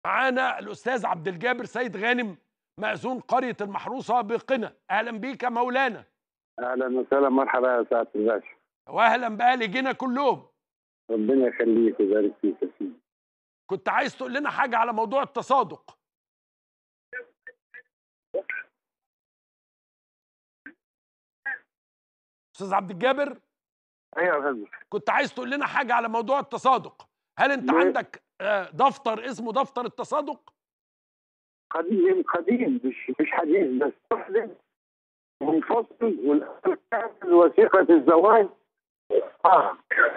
معانا الاستاذ عبد الجابر سيد غانم مأذون قرية المحروسة بقنا اهلا بيك يا مولانا اهلا وسهلا مرحبا يا سعاده الباشا واهلا باهل جينا كلهم ربنا يخليك ويبارك فيك يا سيدي كنت عايز تقول لنا حاجة على موضوع التصادق استاذ عبد الجابر ايوه يا فندم كنت عايز تقول لنا حاجة على موضوع التصادق هل انت ليه؟ عندك آه، دفتر اسمه دفتر التصادق قديم قديم مش مش حديث بس واحد منفصل والأول وثيقه الزواج اه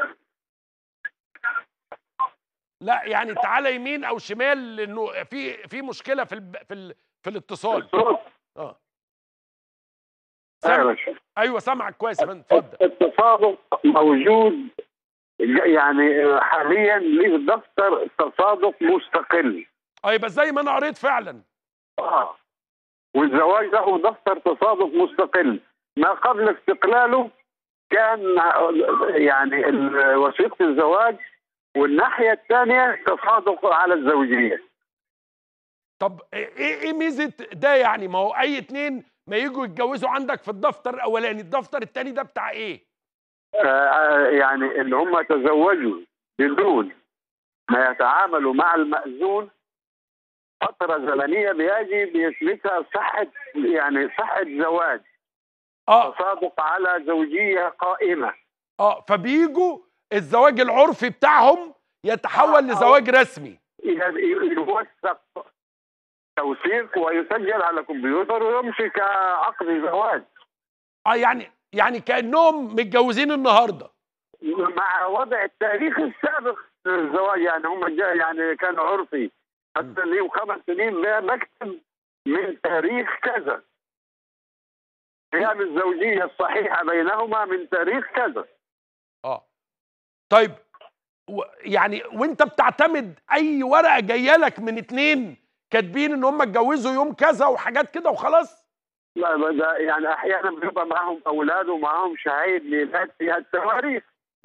لا يعني تعالى يمين او شمال لانه في في مشكلة في الب... في ال... في الاتصال الصوت اه ايوه يا سامع. باشا ايوه سامعك كويس يا فندم اتفضل التصادق موجود يعني حاليا ليه دفتر تصادق مستقل اه يبقى زي ما انا قريت فعلا اه والزواج له دفتر تصادق مستقل ما قبل استقلاله كان يعني ال- وثيقه الزواج والناحيه الثانيه تصادق على الزوجيه طب ايه ايه ميزه ده يعني ما هو اي اتنين ما يجوا يتجوزوا عندك في الدفتر الاولاني الدفتر التاني ده بتاع ايه آه، يعني ان هم تزوجوا بدون ما يتعاملوا مع المأذون فترة زمنية بيجي بيثبتها صحة يعني صحة زواج اه تصادق على زوجية قائمة اه فبيجوا الزواج العرفي بتاعهم يتحول آه، لزواج رسمي ي- يوثق توثيق ويسجل على كمبيوتر ويمشي كعقد زواج اه يعني يعني كانهم متجوزين النهارده مع وضع التاريخ السابق للزواج يعني هم جا يعني كان عرفي حتى ليهم خمس سنين ما مكتب من تاريخ كذا قيام الزوجية الصحيحة بينهما من تاريخ كذا اه طيب و يعني وانت بتعتمد اي ورقه جايه لك من اتنين كاتبين ان هم اتجوزوا يوم كذا وحاجات كده وخلاص لا لا، ده يعني أحيانا بيبقى معهم أولاد ومعهم شهايد ميلاد فيها التواريخ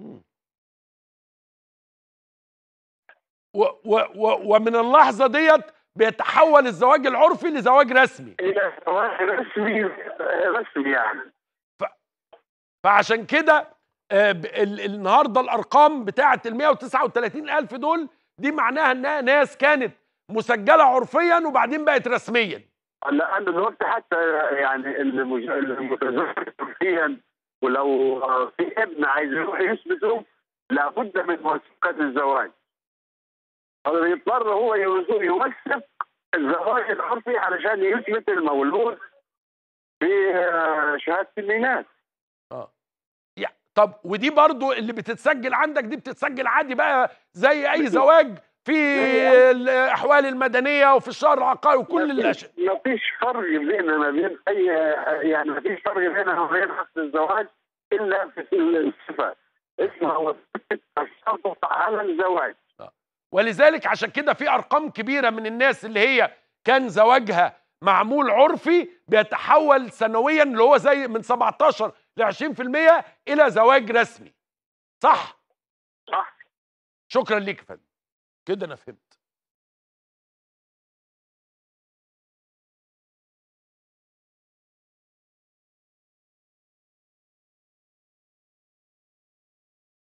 و و و ومن اللحظه ديت بيتحول الزواج العرفي لزواج رسمي إلى زواج رسمي رسمي يعني فعشان كده آه، ب- ال- النهارده الارقام بتاعه ال 139 الف دول دي معناها انها ناس كانت مسجله عرفيا وبعدين بقت رسميا لأن الوقت حتى يعني المج- المتزوج تركيا ولو في ابن عايز يروح يثبته لابد من وثيقة الزواج. يضطر هو يوث- يوثق الزواج العرفي علشان يثبت المولود بشهادة الميلاد. اه يع- طب ودي برضو اللي بتتسجل عندك دي بتتسجل عادي بقى زي اي زواج في الاحوال المدنيه وفي الشهر العقاري وكل الاشياء ما فيش فرق بيننا ما بين أي يعني ما فيش فرق بيننا وبين عقد الزواج إلا في الصفات. اسمها وثيقة التصادق على الزواج. ولذلك عشان كده في ارقام كبيره من الناس اللي هي كان زواجها معمول عرفي بيتحول سنويا اللي هو زي من 17 ل 20% الى زواج رسمي صح صح شكرا ليك يا فندم كده انا فهمت